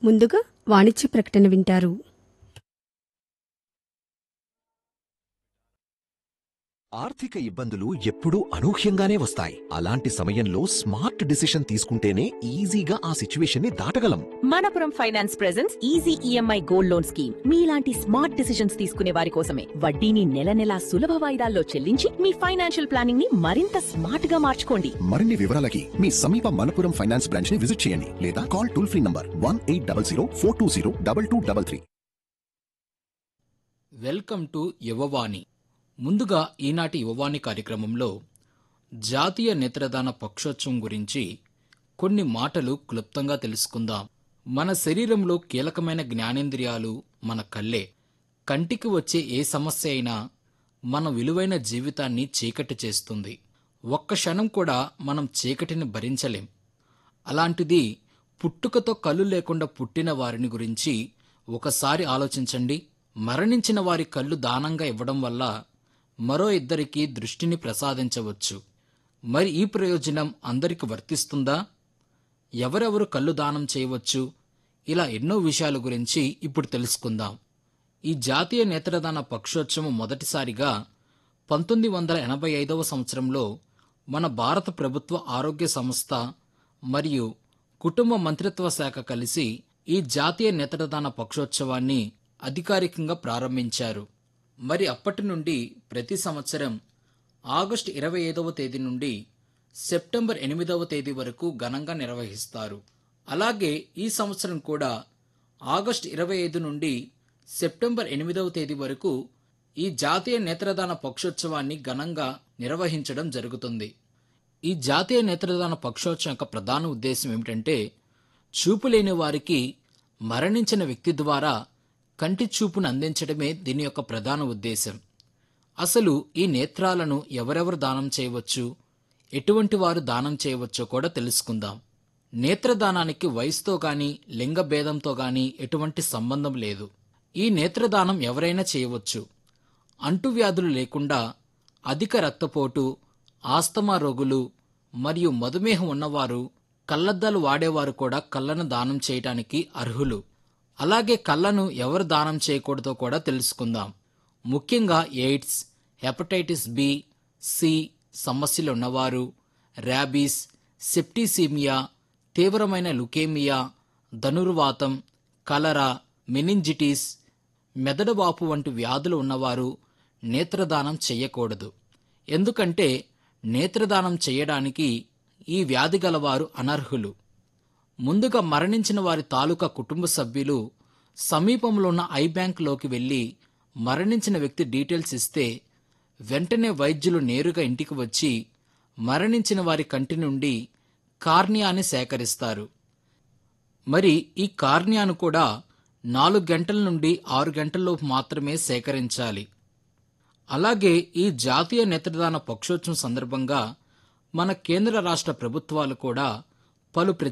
ముందుగా వాణిజ్య ప్రకటన వింటారు ఆర్థిక ఇబ్బందులు ఎప్పుడూ అనూహ్యంగానే వస్తాయి అలాంటి సమయంలో స్మార్ట్ డిసిషన్ తీసుకుంటేనే ఈజీగా ఆ సిచ్యువేషన్ ని దాటగలం Manappuram finance presents easy EMI gold loan scheme మీలాంటి స్మార్ట్ డిసిషన్స్ తీసుకునే వారి కోసమే వడ్డీని నెల నెలా సులభ వాయిదాల్లో చెల్లించి మీ ఫైనాన్షియల్ ప్లానింగ్ ని మరింత స్మార్ట్ గా మార్చుకోండి మరిన్ని వివరాలకి మీ సమీప మనపురం ఫైనాన్స్ బ్రాంచ్ ని విజిట్ చేయండి లేదా call toll free number one eight double zero four two zero double two double three welcome to Yuvavani ముందుగా ఈనాటి యువవాణి కార్యక్రమంలో జాతీయ నేత్రదాన పక్షోత్సవం గురించి కొన్ని మాటలు క్లుప్తంగా తెలుసుకుందాం మన శరీరంలో కీలకమైన జ్ఞానేంద్రియాలు మన కళ్ళే కంటికి వచ్చే ఏ సమస్య అయినా మన విలువైన జీవితాన్ని చీకటి చేస్తుంది ఒక్క క్షణం కూడా మనం చీకటిని భరించలేం అలాంటిది పుట్టుకతో కళ్ళు లేకుండా పుట్టిన వారిని గురించి ఒకసారి ఆలోచించండి మరణించిన వారి కళ్ళు దానంగా ఇవ్వడం వల్ల మరో ఇద్దరికి దృష్టిని ప్రసాదించవచ్చు మరి ఈ ప్రయోజనం అందరికి వర్తిస్తుందా ఎవరెవరు కళ్ళు దానం చేయవచ్చు ఇలా ఎన్నో విషయాల గురించి ఇప్పుడు తెలుసుకుందాం ఈ జాతీయ నేత్రదాన పక్షోత్సవం మొదటిసారిగా పంతొమ్మిది వందల ఎనభై ఐదవ సంవత్సరంలో మన భారత ప్రభుత్వ ఆరోగ్య సంస్థ మరియు కుటుంబ మంత్రిత్వ శాఖ కలిసి ఈ జాతీయ నేత్రదాన పక్షోత్సవాన్ని అధికారికంగా ప్రారంభించారు మరి అప్పటి నుండి ప్రతి సంవత్సరం ఆగస్టు ఇరవై ఐదవ తేదీ నుండి సెప్టెంబర్ ఎనిమిదవ తేదీ వరకు ఘనంగా నిర్వహిస్తారు అలాగే ఈ సంవత్సరం కూడా ఆగస్టు ఇరవై ఐదు నుండి సెప్టెంబర్ ఎనిమిదవ తేదీ వరకు ఈ జాతీయ నేత్రదాన పక్షోత్సవాన్ని ఘనంగా నిర్వహించడం జరుగుతుంది ఈ జాతీయ నేత్రదాన పక్షోత్సవం యొక్క ప్రధాన ఉద్దేశం ఏమిటంటే చూపు లేని వారికి మరణించిన వ్యక్తి ద్వారా కంటి చూపును అందించడమే దీని యొక్క ప్రధాన ఉద్దేశం అసలు ఈ నేత్రాలను ఎవరెవరు దానం చేయవచ్చు ఎటువంటి వారు దానం చేయవచ్చో కూడా తెలుసుకుందాం నేత్రదానానికి వయసుతో గాని లింగ భేదంతో గాని ఎటువంటి సంబంధం లేదు ఈ నేత్రదానం ఎవరైనా చేయవచ్చు అంటువ్యాధులు లేకుండా అధిక రక్తపోటు ఆస్తమా రోగులు మరియు మధుమేహం ఉన్నవారు కళ్ళద్దాలు వాడేవారు కూడా కళ్ళను దానం చేయటానికి అర్హులు అలాగే కళ్ళను ఎవరు దానం చేయకూడదో కూడా తెలుసుకుందాం ముఖ్యంగా ఎయిడ్స్ హెపటైటిస్ బి సి సమస్యలు ఉన్నవారు ర్యాబీస్ సెప్టిసీమియా తీవ్రమైన లుకేమియా ధనుర్వాతం కలరా మెనింజిటిస్ మెదడువాపు వంటి వ్యాధులు ఉన్నవారు నేత్రదానం చేయకూడదు ఎందుకంటే నేత్రదానం చేయడానికి ఈ వ్యాధి గలవారు అనర్హులు ముందుగా మరణించిన వారి తాలూకా కుటుంబ సభ్యులు సమీపంలో ఉన్న ఐ బ్యాంక్లోకి వెళ్లి మరణించిన వ్యక్తి డీటెయిల్స్ ఇస్తే వెంటనే వైద్యులు నేరుగా ఇంటికి వచ్చి మరణించిన వారి కంటి నుండి కార్నియాని సేకరిస్తారు మరి ఈ కార్నియాను కూడా నాలుగు గంటల నుండి ఆరు గంటల్లోపు మాత్రమే సేకరించాలి అలాగే ఈ జాతీయ నేత్రదాన పక్షోత్సవం సందర్భంగా మన కేంద్ర రాష్ట్ర ప్రభుత్వాలు కూడా పలు